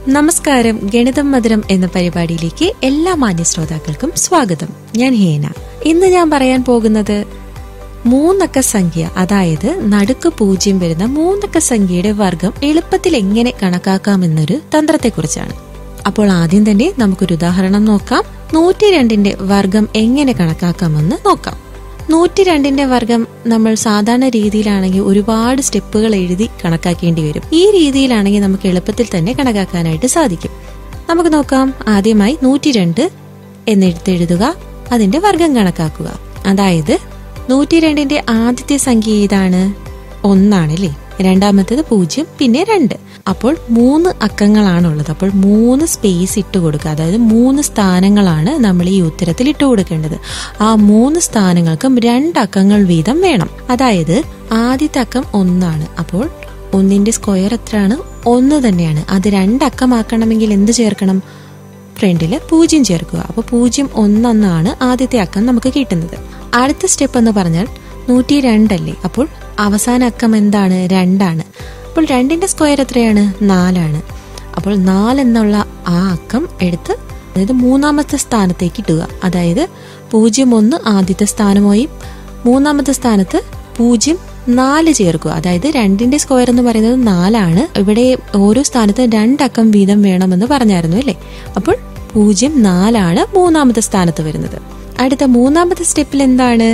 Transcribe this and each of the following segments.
നമസ്കാരം ഗണിതം മധുരം എന്ന പരിപാടിയിലേക്ക് എല്ലാ മാന്യ ശ്രോതാക്കൾക്കും സ്വാഗതം ഞാൻ ഹേന ഇന്ന് ഞാൻ പറയാൻ പോകുന്നത് മൂന്നക്ക സംഖ്യ അതായത് നടുക്ക് പൂജ്യം വരുന്ന മൂന്നക്ക സംഖ്യയുടെ വർഗം എളുപ്പത്തിൽ എങ്ങനെ കണക്കാക്കാമെന്നൊരു തന്ത്രത്തെക്കുറിച്ചാണ് അപ്പോൾ ആദ്യം തന്നെ നമുക്കൊരു ഉദാഹരണം നോക്കാം നൂറ്റി രണ്ടിന്റെ വർഗം എങ്ങനെ കണക്കാക്കാമെന്ന് നോക്കാം നൂറ്റി രണ്ടിന്റെ വർഗം നമ്മൾ സാധാരണ രീതിയിലാണെങ്കിൽ ഒരുപാട് സ്റ്റെപ്പുകൾ എഴുതി കണക്കാക്കേണ്ടി വരും ഈ രീതിയിലാണെങ്കിൽ നമുക്ക് എളുപ്പത്തിൽ തന്നെ കണക്കാക്കാനായിട്ട് സാധിക്കും നമുക്ക് നോക്കാം ആദ്യമായി നൂറ്റി രണ്ട് എന്നെടുത്തെഴുതുക അതിന്റെ വർഗം കണക്കാക്കുക അതായത് നൂറ്റി രണ്ടിന്റെ ആദ്യത്തെ സംഖ്യ ഏതാണ് ഒന്നാണല്ലേ രണ്ടാമത്തേത് പൂജ്യം പിന്നെ രണ്ട് അപ്പോൾ മൂന്ന് അക്കങ്ങളാണുള്ളത് അപ്പോൾ മൂന്ന് സ്പേസ് ഇട്ട് കൊടുക്കുക അതായത് മൂന്ന് സ്ഥാനങ്ങളാണ് നമ്മൾ ഈ ഉത്തരത്തിൽ ഇട്ട് കൊടുക്കേണ്ടത് ആ മൂന്ന് സ്ഥാനങ്ങൾക്കും രണ്ട് അക്കങ്ങൾ വീതം വേണം അതായത് ആദ്യത്തെ അക്കം ഒന്നാണ് അപ്പോൾ ഒന്നിന്റെ സ്ക്വയർ എത്രയാണ് ഒന്ന് തന്നെയാണ് അത് രണ്ടക്കമാക്കണമെങ്കിൽ എന്ത് ചേർക്കണം ഫ്രണ്ടില് പൂജ്യം ചേർക്കുക അപ്പോൾ പൂജ്യം ഒന്നെന്നാണ് ആദ്യത്തെ അക്കം നമുക്ക് കിട്ടുന്നത് അടുത്ത സ്റ്റെപ്പ് എന്ന് പറഞ്ഞാൽ നൂറ്റി രണ്ടല്ലേ അപ്പോൾ അവസാന അക്കം എന്താണ് രണ്ടാണ് അപ്പോൾ രണ്ടിന്റെ സ്ക്വയർ എത്രയാണ് നാലാണ് അപ്പോൾ നാല് എന്നുള്ള ആ അക്കം എടുത്ത് അതായത് മൂന്നാമത്തെ സ്ഥാനത്തേക്ക് ഇടുക അതായത് പൂജ്യം ഒന്ന് ആദ്യത്തെ സ്ഥാനമായും മൂന്നാമത്തെ സ്ഥാനത്ത് പൂജ്യം നാല് ചേർക്കുക അതായത് രണ്ടിന്റെ സ്ക്വയർ എന്ന് പറയുന്നത് നാലാണ് ഇവിടെ ഓരോ സ്ഥാനത്ത് രണ്ടക്കം വീതം വേണമെന്ന് പറഞ്ഞായിരുന്നു അല്ലേ അപ്പോൾ പൂജ്യം നാലാണ് മൂന്നാമത്തെ സ്ഥാനത്ത് വരുന്നത് അടുത്ത മൂന്നാമത്തെ സ്റ്റെപ്പിൽ എന്താണ്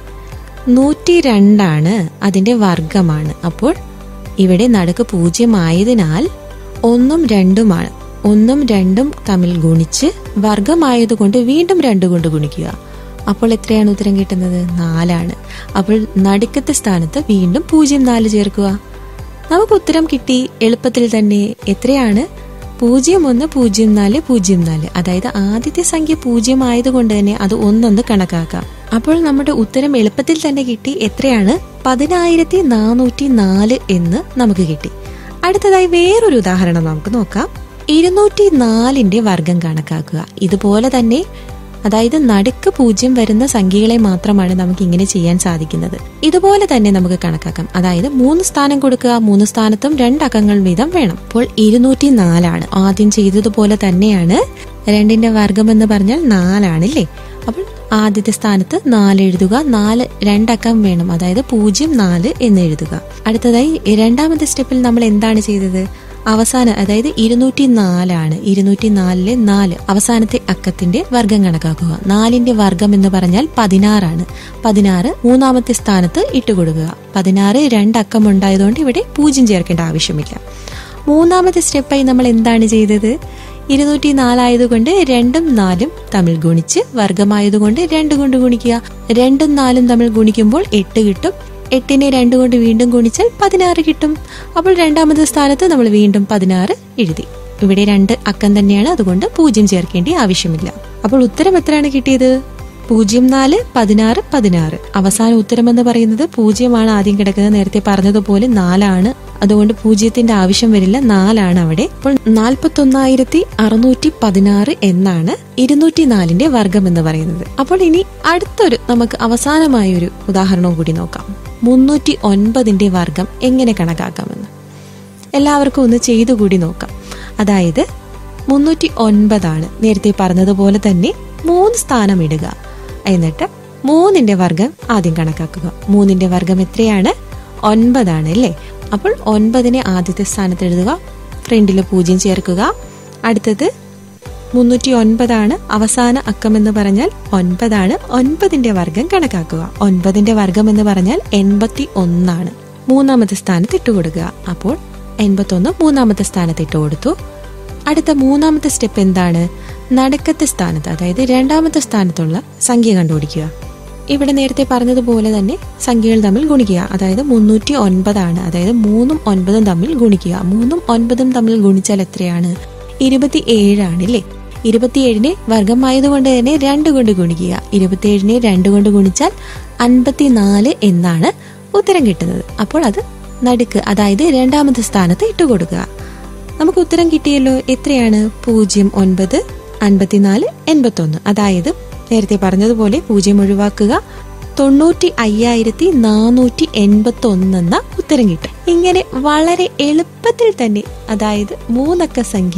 നൂറ്റി രണ്ടാണ് അതിന്റെ വർഗമാണ് അപ്പോൾ ഇവിടെ നടുക്ക് പൂജ്യമായതിനാൽ ഒന്നും രണ്ടുമാണ് ഒന്നും രണ്ടും തമ്മിൽ ഗുണിച്ച് വർഗമായതുകൊണ്ട് വീണ്ടും രണ്ട് കൊണ്ട് ഗുണിക്കുക അപ്പോൾ എത്രയാണ് ഉത്തരം കിട്ടുന്നത് നാലാണ് അപ്പോൾ നടുക്കത്തെ സ്ഥാനത്ത് വീണ്ടും പൂജ്യം നാല് ചേർക്കുക നമുക്ക് ഉത്തരം കിട്ടി എളുപ്പത്തിൽ തന്നെ എത്രയാണ് പൂജ്യം ഒന്ന് പൂജ്യം നാല് പൂജ്യം നാല് അതായത് ആദ്യത്തെ സംഖ്യ പൂജ്യം ആയതുകൊണ്ട് തന്നെ അത് ഒന്നൊന്ന് കണക്കാക്കാം അപ്പോൾ നമ്മുടെ ഉത്തരം എളുപ്പത്തിൽ തന്നെ കിട്ടി എത്രയാണ് പതിനായിരത്തി നാനൂറ്റി നാല് എന്ന് നമുക്ക് കിട്ടി അടുത്തതായി വേറൊരു ഉദാഹരണം നമുക്ക് നോക്കാം ഇരുന്നൂറ്റി നാലിന്റെ വർഗം കണക്കാക്കുക ഇതുപോലെ തന്നെ അതായത് നടുക്ക് പൂജ്യം വരുന്ന സംഖ്യകളെ മാത്രമാണ് നമുക്ക് ഇങ്ങനെ ചെയ്യാൻ സാധിക്കുന്നത് ഇതുപോലെ തന്നെ നമുക്ക് കണക്കാക്കാം അതായത് മൂന്ന് സ്ഥാനം കൊടുക്കുക മൂന്ന് സ്ഥാനത്തും രണ്ടക്കങ്ങൾ വീതം വേണം അപ്പോൾ ഇരുന്നൂറ്റി നാലാണ് ആദ്യം ചെയ്തതുപോലെ തന്നെയാണ് രണ്ടിന്റെ വർഗം എന്ന് പറഞ്ഞാൽ നാലാണല്ലേ അപ്പോൾ ആദ്യത്തെ സ്ഥാനത്ത് നാല് എഴുതുക നാല് രണ്ടക്കം വേണം അതായത് പൂജ്യം നാല് എന്ന് എഴുതുക അടുത്തതായി രണ്ടാമത്തെ സ്റ്റെപ്പിൽ നമ്മൾ എന്താണ് ചെയ്തത് അവസാന അതായത് ഇരുന്നൂറ്റി നാലാണ് ഇരുന്നൂറ്റി നാലിലെ നാല് അവസാനത്തെ അക്കത്തിന്റെ വർഗം കണക്കാക്കുക നാലിന്റെ വർഗം എന്ന് പറഞ്ഞാൽ പതിനാറാണ് പതിനാറ് മൂന്നാമത്തെ സ്ഥാനത്ത് ഇട്ടുകൊടുക്കുക പതിനാറ് രണ്ടക്കം ഉണ്ടായതുകൊണ്ട് ഇവിടെ പൂജ്യം ചേർക്കേണ്ട ആവശ്യമില്ല മൂന്നാമത്തെ സ്റ്റെപ്പായി നമ്മൾ എന്താണ് ചെയ്തത് ഇരുന്നൂറ്റി നാലായതുകൊണ്ട് രണ്ടും നാലും തമ്മിൽ ഗുണിച്ച് വർഗമായതുകൊണ്ട് രണ്ട് കൊണ്ട് ഗുണിക്കുക രണ്ടും നാലും തമ്മിൽ ഗുണിക്കുമ്പോൾ എട്ട് കിട്ടും എട്ടിനെ രണ്ട് കൊണ്ട് വീണ്ടും ഗുണിച്ചാൽ പതിനാറ് കിട്ടും അപ്പോൾ രണ്ടാമത്തെ സ്ഥാനത്ത് നമ്മൾ വീണ്ടും പതിനാറ് എഴുതി ഇവിടെ രണ്ട് അക്കം തന്നെയാണ് അതുകൊണ്ട് പൂജ്യം ചേർക്കേണ്ടി ആവശ്യമില്ല അപ്പോൾ ഉത്തരം എത്രയാണ് കിട്ടിയത് പൂജ്യം നാല് പതിനാറ് പതിനാറ് അവസാന ഉത്തരം എന്ന് പറയുന്നത് പൂജ്യമാണ് ആദ്യം കിടക്കുന്നത് നേരത്തെ പറഞ്ഞതുപോലെ നാലാണ് അതുകൊണ്ട് പൂജ്യത്തിന്റെ ആവശ്യം വരില്ല നാലാണ് അവിടെ അപ്പോൾ നാൽപ്പത്തി ഒന്നായിരത്തി അറുന്നൂറ്റി പതിനാറ് എന്നാണ് ഇരുന്നൂറ്റി നാലിന്റെ വർഗം എന്ന് പറയുന്നത് അപ്പോൾ ഇനി അടുത്തൊരു നമുക്ക് അവസാനമായ ഒരു ഉദാഹരണവും കൂടി നോക്കാം മുന്നൂറ്റി ഒൻപതിന്റെ വർഗം എങ്ങനെ കണക്കാക്കാമെന്ന് എല്ലാവർക്കും ഒന്ന് ചെയ്തു കൂടി നോക്കാം അതായത് മുന്നൂറ്റി ഒൻപതാണ് നേരത്തെ പറഞ്ഞതുപോലെ തന്നെ മൂന്ന് സ്ഥാനം ഇടുക എന്നിട്ട് മൂന്നിന്റെ വർഗം ആദ്യം കണക്കാക്കുക മൂന്നിന്റെ വർഗം എത്രയാണ് ഒൻപതാണ് അല്ലേ അപ്പോൾ ഒൻപതിനെ ആദ്യത്തെ സ്ഥാനത്ത് എഴുതുക ഫ്രണ്ടിൽ പൂജ്യം ചേർക്കുക അടുത്തത് മുന്നൂറ്റി ഒൻപതാണ് അവസാന അക്കം എന്ന് പറഞ്ഞാൽ ഒൻപതാണ് ഒൻപതിന്റെ വർഗം കണക്കാക്കുക ഒൻപതിന്റെ വർഗം എന്ന് പറഞ്ഞാൽ എൺപത്തി ഒന്നാണ് മൂന്നാമത്തെ സ്ഥാനത്ത് ഇട്ട് കൊടുക്കുക അപ്പോൾ എൺപത്തി ഒന്ന് മൂന്നാമത്തെ സ്ഥാനത്ത് ഇട്ട് കൊടുത്തു അടുത്ത മൂന്നാമത്തെ സ്റ്റെപ്പ് എന്താണ് നടുക്കത്തെ സ്ഥാനത്ത് അതായത് രണ്ടാമത്തെ സ്ഥാനത്തുള്ള സംഖ്യ കണ്ടുപിടിക്കുക ഇവിടെ നേരത്തെ പറഞ്ഞതുപോലെ തന്നെ സംഖ്യകൾ തമ്മിൽ ഗുണിക്കുക അതായത് മുന്നൂറ്റി ഒൻപതാണ് അതായത് മൂന്നും ഒൻപതും തമ്മിൽ ഗുണിക്കുക മൂന്നും ഒൻപതും തമ്മിൽ ഗുണിച്ചാൽ എത്രയാണ് ഇരുപത്തി ഏഴാണ് അല്ലേ ഇരുപത്തിയേഴിനെ വർഗമായതുകൊണ്ട് തന്നെ രണ്ട് കൊണ്ട് ഗുണിക്കുക ഇരുപത്തിയേഴിനെ രണ്ട് കൊണ്ട് ഗുണിച്ചാൽ അൻപത്തിനാല് എന്നാണ് ഉത്തരം കിട്ടുന്നത് അപ്പോൾ അത് നടുക്ക് അതായത് രണ്ടാമത്തെ സ്ഥാനത്ത് ഇട്ടുകൊടുക്കുക നമുക്ക് ഉത്തരം കിട്ടിയല്ലോ എത്രയാണ് പൂജ്യം ഒൻപത് അൻപത്തിനാല് എൺപത്തൊന്ന് അതായത് നേരത്തെ പറഞ്ഞതുപോലെ പൂജ്യം ഒഴിവാക്കുക തൊണ്ണൂറ്റി അയ്യായിരത്തി നാനൂറ്റി എൺപത്തി ഒന്നെന്ന ഉത്തരം കിട്ടും ഇങ്ങനെ വളരെ എളുപ്പത്തിൽ തന്നെ അതായത് മൂന്നക്ക സംഖ്യ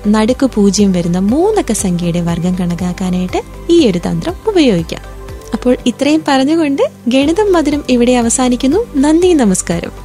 നടുക്ക് പൂജ്യം വരുന്ന മൂന്നക്ക സംഖ്യയുടെ വർഗം കണക്കാക്കാനായിട്ട് ഈ ഒരു തന്ത്രം ഉപയോഗിക്കാം അപ്പോൾ ഇത്രയും പറഞ്ഞുകൊണ്ട് ഗണിതം മധുരം ഇവിടെ അവസാനിക്കുന്നു നന്ദി നമസ്കാരം